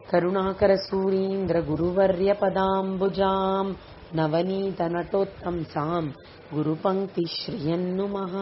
करुणाकरसूरीन्द्रगुरुवर्यपदाम्बुजाम् நவநீதநட்டோத்தம்சாம் குருபங்கி ஸ்ரீயன்னுமஹா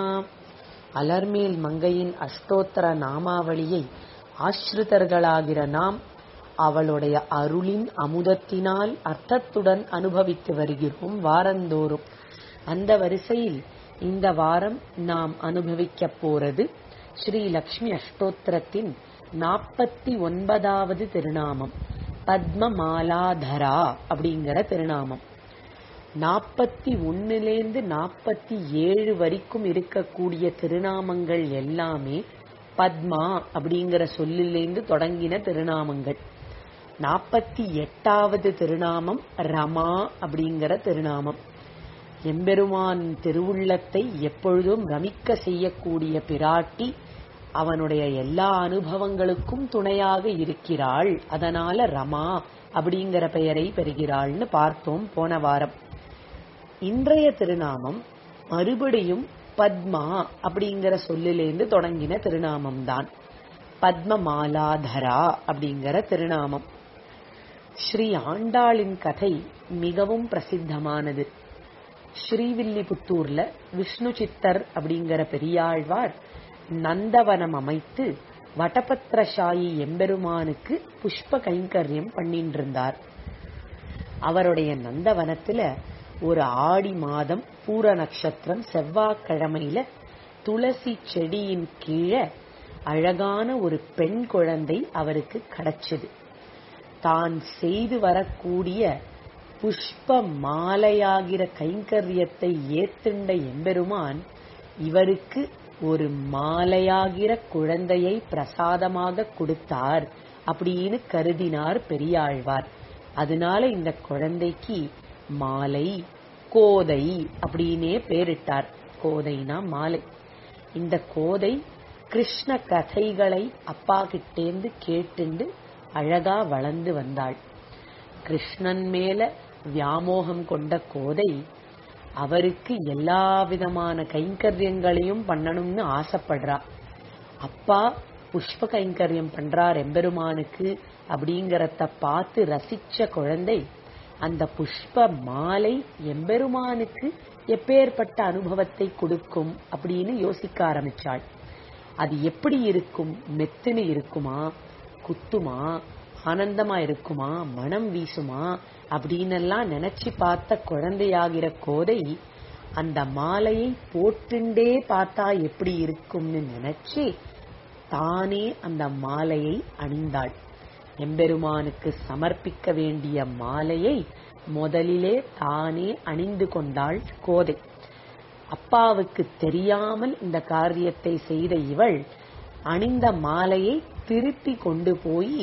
அலர்மேல் மங்கையின் அஷ்டோத்தர நாமாவளியை ஆசிரிதர்களாகிற நாம் அவளுடைய அருளின் அமுதத்தினால் அர்த்தத்துடன் அனுபவித்து வருகிறோம் வாரந்தோறும் அந்த வரிசையில் இந்த வாரம் நாம் அனுபவிக்கப் போறது ஸ்ரீ லக்ஷ்மி அஷ்டோத்திரத்தின் நாற்பத்தி ஒன்பதாவது திருநாமம் பத்மமாலாதரா அப்படிங்கிற திருநாமம் நாற்பத்தி ஒன்னுலேருந்து நாற்பத்தி ஏழு வரைக்கும் இருக்கக்கூடிய திருநாமங்கள் எல்லாமே பத்மா அப்படிங்கிற சொல்லிலேந்து தொடங்கின திருநாமங்கள் நாற்பத்தி எட்டாவது திருநாமம் ரமா அப்படிங்கிற திருநாமம் எம்பெருமான் திருவுள்ளத்தை எப்பொழுதும் ரமிக்க செய்யக்கூடிய பிராட்டி அவனுடைய எல்லா அனுபவங்களுக்கும் துணையாக இருக்கிறாள் அதனால ரமா அப்படிங்கிற பெயரை பெறுகிறாள்னு பார்த்தோம் போன வாரம் இன்றைய திருநாமம் மறுபடியும் பத்மா அப்படிங்கிற சொல்லிலேந்து தொடங்கின திருநாமம் தான் பத்மமாலாதரா அப்படிங்கிற திருநாமம் ஸ்ரீ ஆண்டாளின் கதை மிகவும் பிரசித்தமானது ஸ்ரீவில்லிபுத்தூர்ல விஷ்ணு சித்தர் அப்படிங்கிற பெரியாழ்வார் நந்தவனம் அமைத்து வடபத்திரசாயி எம்பெருமானுக்கு புஷ்ப கைங்கரியம் பண்ணிட்டு இருந்தார் அவருடைய நந்தவனத்துல ஒரு ஆடி மாதம் பூர நட்சத்திரம் செவ்வாய்க்கிழமையில துளசி செடியின் கீழே அழகான ஒரு பெண் குழந்தை அவருக்கு கிடைச்சது தான் செய்து வரக்கூடிய புஷ்ப மாலையாகிற கைங்கரியத்தை ஏத்துண்ட எம்பெருமான் இவருக்கு ஒரு மாலையாகிற குழந்தையை பிரசாதமாக கொடுத்தார் அப்படின்னு கருதினார் பெரியாழ்வார் அதனால இந்த குழந்தைக்கு மாலை கோதை அப்படின்னே பேரிட்டார் கோதைனா மாலை இந்த கோதை கிருஷ்ண கதைகளை அப்பா கிட்டேந்து கேட்டுண்டு அழகா வளர்ந்து வந்தாள் கிருஷ்ணன் மேல வியாமோகம் கொண்ட கோதை அவருக்கு எல்லா விதமான கைங்கரியங்களையும் பண்ணணும்னு ஆசைப்படுறா அப்பா புஷ்ப கைங்கரியம் பண்றார் எம்பெருமானுக்கு அப்படிங்கறத பார்த்து ரசிச்ச குழந்தை அந்த புஷ்ப மாலை எம்பெருமானுக்கு எப்பேற்பட்ட அனுபவத்தை கொடுக்கும் அப்படின்னு யோசிக்க ஆரம்பிச்சாள் அது எப்படி இருக்கும் மெத்துன்னு இருக்குமா குத்துமா ஆனந்தமா இருக்குமா மனம் வீசுமா அப்படின்னெல்லாம் நினைச்சு பார்த்த குழந்தையாகிற கோதை அந்த மாலையை போட்டுண்டே பார்த்தா எப்படி இருக்கும்னு நினைச்சு தானே அந்த மாலையை அணிந்தாள் எம்பெருமானுக்கு சமர்ப்பிக்க வேண்டிய மாலையை முதலிலே தானே அணிந்து கொண்டாள் கோதை அப்பாவுக்கு தெரியாமல் இந்த காரியத்தை செய்த இவள் அணிந்த மாலையை திருப்பி கொண்டு போய்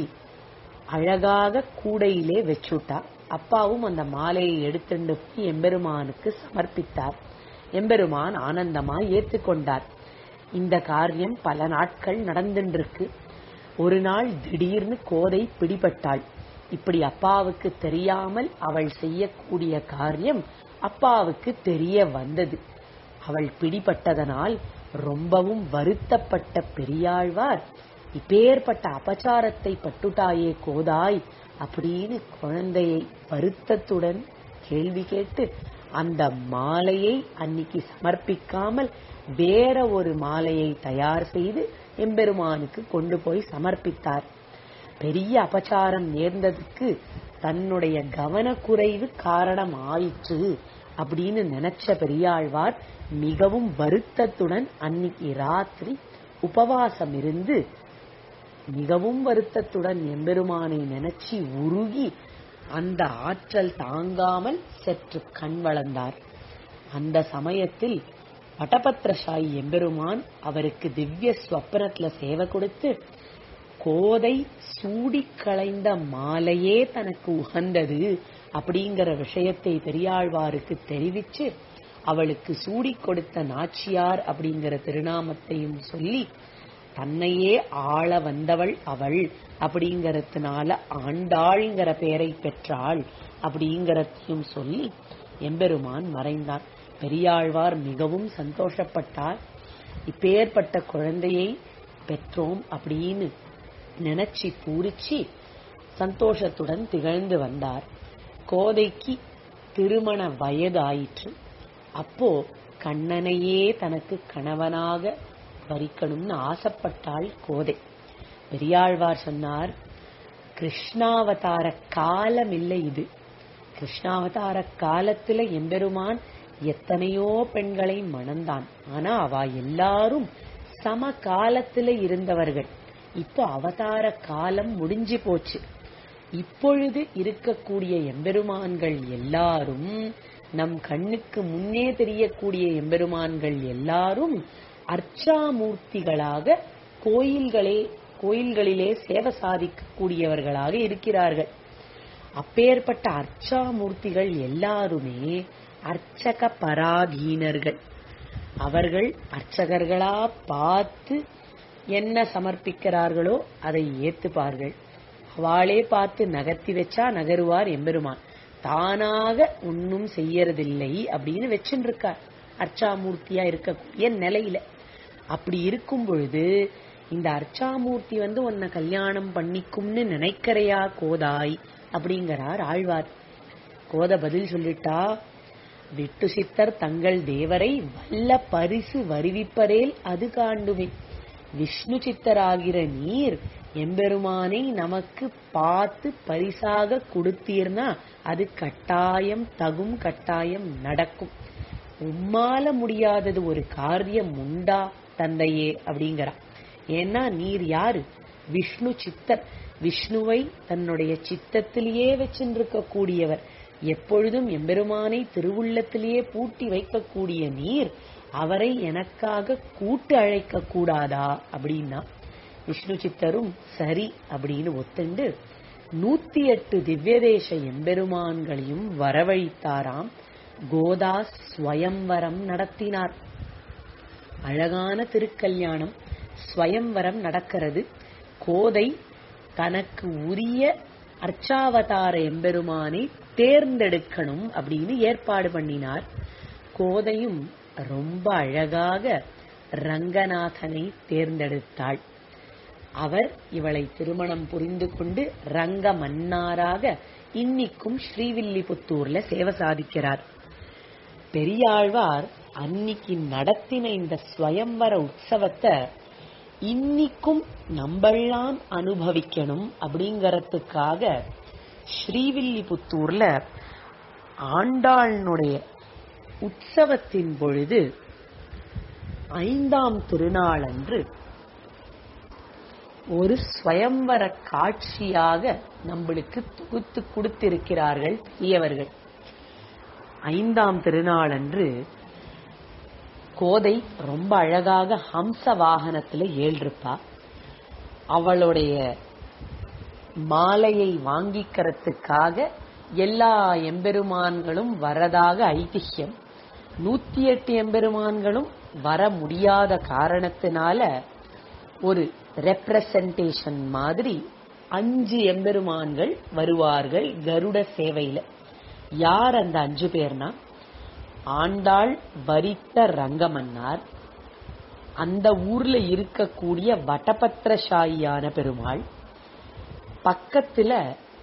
அழகாக கூடையிலே வச்சுட்டா அப்பாவும் அந்த மாலையை எடுத்துட்டு போய் எம்பெருமானுக்கு சமர்ப்பித்தார் எம்பெருமான் ஆனந்தமா ஏத்துக்கொண்டார் இந்த காரியம் பல நாட்கள் நடந்துருக்கு ஒரு நாள் திடீர்னு கோதை பிடிபட்டாள் இப்படி அப்பாவுக்கு தெரியாமல் அவள் செய்யக்கூடிய காரியம் அப்பாவுக்கு தெரிய வந்தது அவள் பிடிபட்டதனால் ரொம்பவும் வருத்தப்பட்ட பெரியாழ்வார் இப்பேற்பட்ட அபச்சாரத்தை பட்டுட்டாயே கோதாய் அப்படின்னு குழந்தையை வருத்தத்துடன் கேள்வி கேட்டு அந்த மாலையை அன்னைக்கு சமர்ப்பிக்காமல் வேற ஒரு மாலையை தயார் செய்து எம்பெருமானுக்கு கொண்டு போய் சமர்ப்பித்தார் பெரிய அபச்சாரம் நேர்ந்ததுக்கு தன்னுடைய கவனக்குறைவு காரணம் ஆயிற்று அப்படின்னு நினைச்ச பெரியாழ்வார் மிகவும் வருத்தத்துடன் அன்னைக்கு ராத்திரி உபவாசம் இருந்து மிகவும் வருத்தத்துடன் எம்பெருமானை நினைச்சு உருகி அந்த ஆற்றல் தாங்காமல் சற்று கண் வளர்ந்தார் அந்த சமயத்தில் வடபத்திரசாயி எம்பெருமான் அவருக்கு திவ்ய ஸ்வப்னத்துல சேவை கொடுத்து கோதை சூடி களைந்த மாலையே தனக்கு உகந்தது அப்படிங்கிற விஷயத்தை பெரியாழ்வாருக்கு தெரிவிச்சு அவளுக்கு சூடி கொடுத்த நாச்சியார் அப்படிங்கிற திருநாமத்தையும் சொல்லி தன்னையே ஆள வந்தவள் அவள் அப்படிங்கறதுனால ஆண்டாள்ங்கிற பெயரை பெற்றாள் அப்படிங்கறதையும் சொல்லி எம்பெருமான் மறைந்தார் பெரியாழ்வார் மிகவும் சந்தோஷப்பட்டார் இப்பேற்பட்ட குழந்தையை பெற்றோம் அப்படின்னு நினைச்சு பூரிச்சு சந்தோஷத்துடன் திகழ்ந்து வந்தார் கோதைக்கு திருமண வயது ஆயிற்று அப்போ கண்ணனையே தனக்கு கணவனாக வரிக்கணும்னு ஆசைப்பட்டாள் கோதை பெரியாழ்வார் சொன்னார் கிருஷ்ணாவதார காலம் இல்லை இது கிருஷ்ணாவதார காலத்துல எம்பெருமான் எத்தனையோ பெண்களை மணந்தான் ஆனா அவ எல்லாரும் சம காலத்துல இருந்தவர்கள் இப்போ அவதார காலம் முடிஞ்சு போச்சு இப்பொழுது இருக்கக்கூடிய எம்பெருமான்கள் எல்லாரும் நம் கண்ணுக்கு முன்னே தெரியக்கூடிய எம்பெருமான்கள் எல்லாரும் அர்ச்சாமூர்த்திகளாக கோயில்களே கோயில்களிலே சேவை சாதிக்கக்கூடியவர்களாக இருக்கிறார்கள் அப்பேற்பட்ட அர்ச்சாமூர்த்திகள் எல்லாருமே அர்ச்சக பராதீனர்கள் அவர்கள் அர்ச்சகர்களா பார்த்து என்ன சமர்ப்பிக்கிறார்களோ அதை ஏத்துப்பார்கள் அவளே பார்த்து நகர்த்தி வச்சா நகருவார் எம்பெருமான் தானாக ஒன்னும் செய்யறதில்லை அப்படின்னு வச்சுட்டு இருக்கார் அர்ச்சாமூர்த்தியா இருக்கக்கூடிய நிலையில அப்படி இருக்கும் பொழுது இந்த அர்ச்சாமூர்த்தி வந்து உன்னை கல்யாணம் பண்ணிக்கும்னு நினைக்கிறையா கோதாய் அப்படிங்கிறார் ஆழ்வார் கோத பதில் சொல்லிட்டா விட்டு சித்தர் தங்கள் தேவரை வல்ல பரிசு வருவிப்பரேல் அது காண்டுமே விஷ்ணு சித்தராகிற நீர் எம்பெருமானை நமக்கு பார்த்து பரிசாக கொடுத்தீர்னா அது கட்டாயம் தகும் கட்டாயம் நடக்கும் உம்மால முடியாதது ஒரு காரியம் உண்டா தந்தையே அப்படிங்கிறா ஏன்னா நீர் யாரு விஷ்ணு சித்தர் விஷ்ணுவை தன்னுடைய சித்தத்திலேயே வச்சிருக்க கூடியவர் எப்பொழுதும் எம்பெருமானை திருவுள்ளத்திலேயே பூட்டி வைக்கக்கூடிய நீர் அவரை எனக்காக கூட்டு அழைக்க கூடாதா அப்படின்னா விஷ்ணு சித்தரும் சரி அப்படின்னு ஒத்துண்டு நூத்தி எட்டு திவ்யதேச எம்பெருமான்களையும் வரவழைத்தாராம் கோதா ஸ்வயம்வரம் நடத்தினார் அழகான திருக்கல்யாணம் ஸ்வயம்வரம் நடக்கிறது கோதை தனக்கு உரிய அர்ச்சாவதார எம்பெருமானை தேர்ந்தெடுக்கணும் அப்படின்னு ஏற்பாடு பண்ணினார் கோதையும் ரொம்ப அழகாக ரங்கநாதனை தேர்ந்தெடுத்தாள் அவர் இவளை திருமணம் புரிந்து கொண்டு ரங்க மன்னாராக இன்னிக்கும் ஸ்ரீவில்லிபுத்தூர்ல சேவை சாதிக்கிறார் பெரியாழ்வார் அன்னிக்கு நடத்தின இந்த ஸ்வயம்வர உற்சவத்தை இன்னிக்கும் நம்பெல்லாம் அனுபவிக்கணும் அப்படிங்கறதுக்காக ஸ்ரீவில்லிபுத்தூர்ல ஆண்டாளுடைய உற்சவத்தின் பொழுது ஐந்தாம் திருநாளன்று ஒரு ஸ்வயம்வர காட்சியாக நம்மளுக்கு தொகுத்து கொடுத்திருக்கிறார்கள் பெரியவர்கள் ஐந்தாம் திருநாளன்று கோதை ரொம்ப அழகாக ஹம்ச வாகனத்துல ஏழ்ருப்பா அவளுடைய மாலையை வாங்கிக்கிறதுக்காக எல்லா எம்பெருமான்களும் வரதாக ஐதிஹ்யம் நூத்தி எட்டு எம்பெருமான்களும் வர முடியாத காரணத்தினால ஒரு ரெப்ரசன்டேஷன் மாதிரி அஞ்சு எம்பெருமான்கள் வருவார்கள் கருட சேவையில யார் அந்த அஞ்சு பேர்னா ஆண்டாள் வரித்த ரங்கமன்னார் அந்த ஊர்ல இருக்கக்கூடிய வட்டபத்திரசாயியான பெருமாள் பக்கத்துல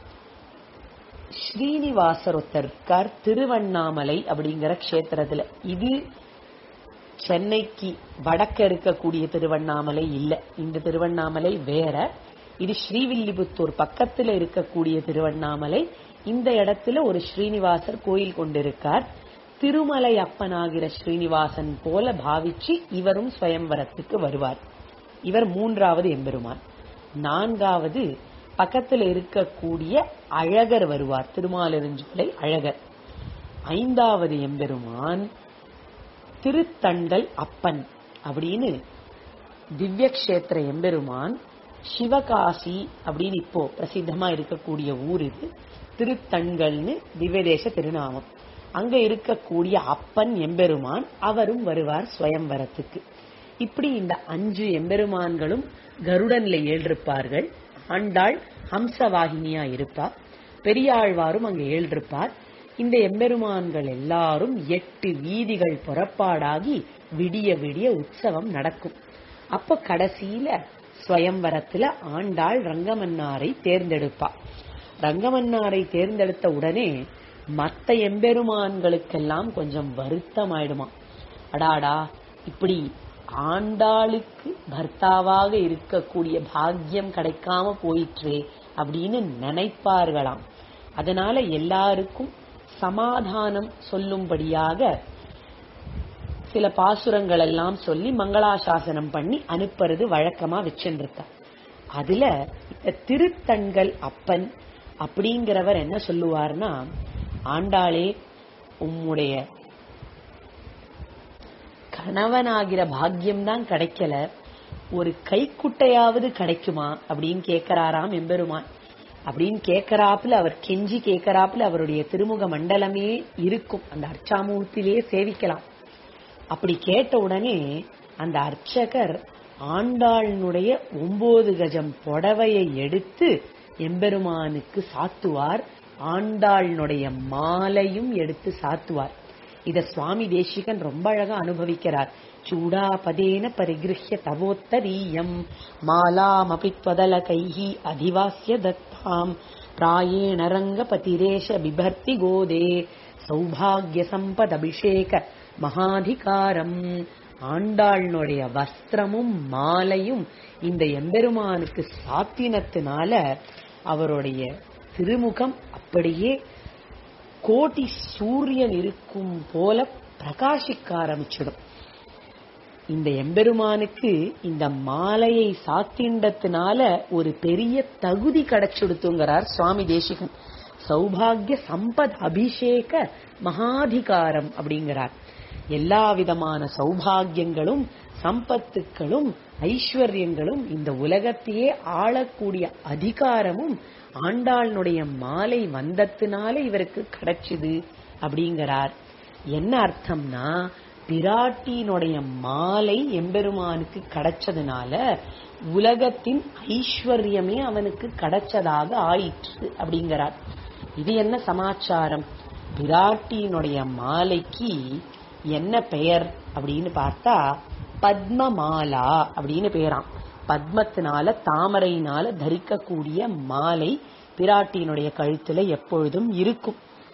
ஸ்ரீனிவாசர் ஒருத்தர் இருக்கார் திருவண்ணாமலை அப்படிங்கிற க்ஷேத்திரத்துல இது சென்னைக்கு வடக்க இருக்கக்கூடிய திருவண்ணாமலை இல்ல இந்த திருவண்ணாமலை வேற இது ஸ்ரீவில்லிபுத்தூர் பக்கத்துல இருக்கக்கூடிய திருவண்ணாமலை இந்த இடத்துல ஒரு ஸ்ரீனிவாசர் கோயில் கொண்டிருக்கார் திருமலை அப்பனாகிற ஸ்ரீனிவாசன் போல பாவிச்சு இவரும் ஸ்வயம்வரத்துக்கு வருவார் இவர் மூன்றாவது எம்பெருமான் நான்காவது பக்கத்துல இருக்கக்கூடிய அழகர் வருவார் திருமாலிருஞ்சோலை அழகர் ஐந்தாவது எம்பெருமான் திருத்தண்டல் அப்பன் அப்படின்னு திவ்யக்ஷேத்திர எம்பெருமான் சிவகாசி அப்படின்னு இப்போ பிரசித்தமா இருக்கக்கூடிய ஊர் இது திருத்தண்கள்னு திவ்யதேச திருநாமம் அங்க இருக்கக்கூடிய அப்பன் எம்பெருமான் அவரும் வருவார் ஸ்வயம்வரத்துக்கு இப்படி இந்த அஞ்சு எம்பெருமான்களும் கருடன்ல ஏழ்ருப்பார்கள் ஆண்டாள் ஹம்சவாகினியா இருப்பா பெரியாழ்வாரும் அங்க ஏழ்ருப்பார் இந்த எம்பெருமான்கள் எல்லாரும் எட்டு வீதிகள் புறப்பாடாகி விடிய விடிய உற்சவம் நடக்கும் அப்ப கடைசியில ஸ்வயம்வரத்துல ஆண்டாள் ரங்கமன்னாரை தேர்ந்தெடுப்பா ரங்கமன்னாரை தேர்ந்தெடுத்த உடனே மத்த எம்பெருமான்களுக்கெல்லாம் கொஞ்சம் வருத்தம் ஆயிடுமா அடாடா இப்படி ஆண்டாளுக்கு பர்த்தாவாக இருக்கக்கூடிய பாக்கியம் கிடைக்காம போயிற்றே அப்படின்னு நினைப்பார்களாம் அதனால எல்லாருக்கும் சமாதானம் சொல்லும்படியாக சில பாசுரங்கள் எல்லாம் சொல்லி மங்களாசாசனம் பண்ணி அனுப்புறது வழக்கமா வச்சுருக்க அதுல இந்த திருத்தண்கள் அப்பன் அப்படிங்கிறவர் என்ன சொல்லுவார்னா ஆண்டாளே உம்முடைய கணவனாகிற பாக்கியம் தான் கிடைக்கல ஒரு கைக்குட்டையாவது கிடைக்குமா அப்படின்னு கேட்கிறாராம் எம்பெருமான் அப்படின்னு கேட்கறாப்புல அவர் கெஞ்சி கேட்கறாப்புல அவருடைய திருமுக மண்டலமே இருக்கும் அந்த அர்ச்சாமூர்த்திலே சேவிக்கலாம் அப்படி கேட்ட உடனே அந்த அர்ச்சகர் ஆண்டாளினுடைய ஒன்பது கஜம் புடவையை எடுத்து எம்பெருமானுக்கு சாத்துவார் ஆண்டாளினுடைய மாலையும் எடுத்து சாத்துவார் இத சுவாமி தேசிகன் ரொம்ப அழகா அனுபவிக்கிறார் சூடாபதேன பரிகிருஹ்ய தவோத்தரீயம் மாலாமபி त्वदल கைஹி அதிவாஸ்ய தத்தாம் பிராயேண ரங்க பதிரேஷ பிபர்த்தி கோதே சௌபாகிய சம்பத் அபிஷேக மகாதிகாரம் ஆண்டாளினுடைய வஸ்திரமும் மாலையும் இந்த எம்பெருமானுக்கு சாத்தினத்தினால அவருடைய திருமுகம் அப்படியே கோட்டி சூரியன் இருக்கும் போல பிரகாசிக்க ஆரம்பிச்சிடும் இந்த எம்பெருமானுக்கு இந்த மாலையை சாத்திண்டத்தினால ஒரு பெரிய தகுதி கிடைச்சுடுத்துங்கிறார் சுவாமி தேசிகன் சௌபாகிய சம்பத் அபிஷேக மகாதிகாரம் அப்படிங்கிறார் எல்லா விதமான சௌபாகியங்களும் சம்பத்துக்களும் ஐஸ்வர்யங்களும் இந்த உலகத்தையே ஆளக்கூடிய அதிகாரமும் ஆண்டாளுடைய மாலை வந்தத்தினால இவருக்கு கிடைச்சுது அப்படிங்கிறார் என்ன அர்த்தம்னா பிராட்டியினுடைய மாலை எம்பெருமானுக்கு கிடைச்சதுனால உலகத்தின் ஐஸ்வர்யமே அவனுக்கு கிடைச்சதாக ஆயிற்று அப்படிங்கிறார் இது என்ன சமாச்சாரம் பிராட்டியினுடைய மாலைக்கு என்ன பெயர் அப்படின்னு பார்த்தா பத்மமாலா அப்படின்னு பெயராம் பத்மத்தினால தாமரையினால தரிக்கக்கூடிய மாலை பிராட்டியினுடைய கழுத்துல எப்பொழுதும் இருக்கும்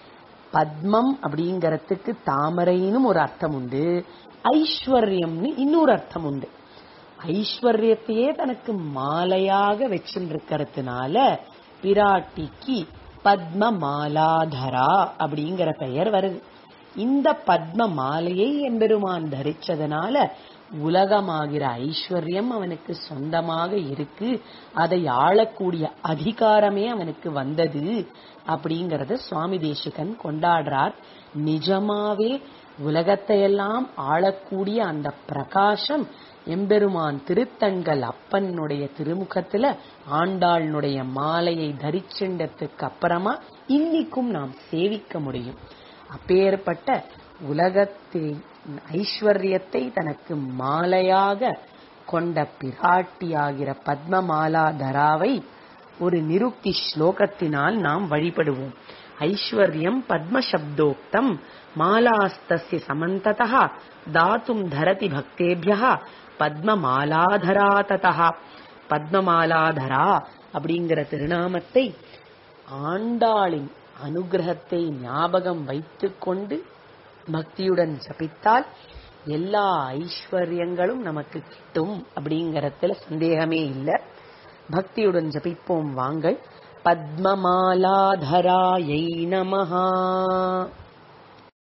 பத்மம் அப்படிங்கறதுக்கு தாமரைன்னு ஒரு அர்த்தம் உண்டு ஐஸ்வர்யம்னு இன்னொரு அர்த்தம் உண்டு ஐஸ்வர்யத்தையே தனக்கு மாலையாக வச்சுருக்கிறதுனால பிராட்டிக்கு பத்ம மாலாதரா அப்படிங்கிற பெயர் வருது இந்த பத்ம மாலையை எம்பெருமான் தரிச்சதுனால உலகமாகிற ஐஸ்வர்யம் அவனுக்கு சொந்தமாக இருக்கு அதை ஆளக்கூடிய அதிகாரமே அவனுக்கு வந்தது அப்படிங்கறத சுவாமி தேசிகன் கொண்டாடுறார் நிஜமாவே உலகத்தையெல்லாம் ஆளக்கூடிய அந்த பிரகாசம் எம்பெருமான் திருத்தண்கள் அப்பனுடைய திருமுகத்துல ஆண்டாளுடைய மாலையை தரிச்சிண்டத்துக்கு அப்புறமா இன்னிக்கும் நாம் சேவிக்க முடியும் அப்பேற்பட்ட உலகத்தை ஐஸ்வர்யத்தை தனக்கு மாலையாக கொண்ட பிராட்டியாகிற பத்மமாலாதராவை ஒரு நிருக்தி ஸ்லோகத்தினால் நாம் வழிபடுவோம் ஐஸ்வர்யம் பத்மசப்தோக்தம் மாலாஸ்தஸ்ய சமந்ததா தாத்தும் தரதி பக்தேபியா பத்மமாலாதரா ததா பத்மமாலாதரா அப்படிங்கிற திருநாமத்தை ஆண்டாளின் அனுகிரகத்தை ஞாபகம் வைத்துக்கொண்டு பக்தியுடன் ஜபித்தால் எல்லா ஐஸ்வர்யங்களும் நமக்கு கிட்டும் அப்படிங்கறதுல சந்தேகமே இல்லை பக்தியுடன் ஜபிப்போம் வாங்கள் பத்மமாலாதராயை நமஹா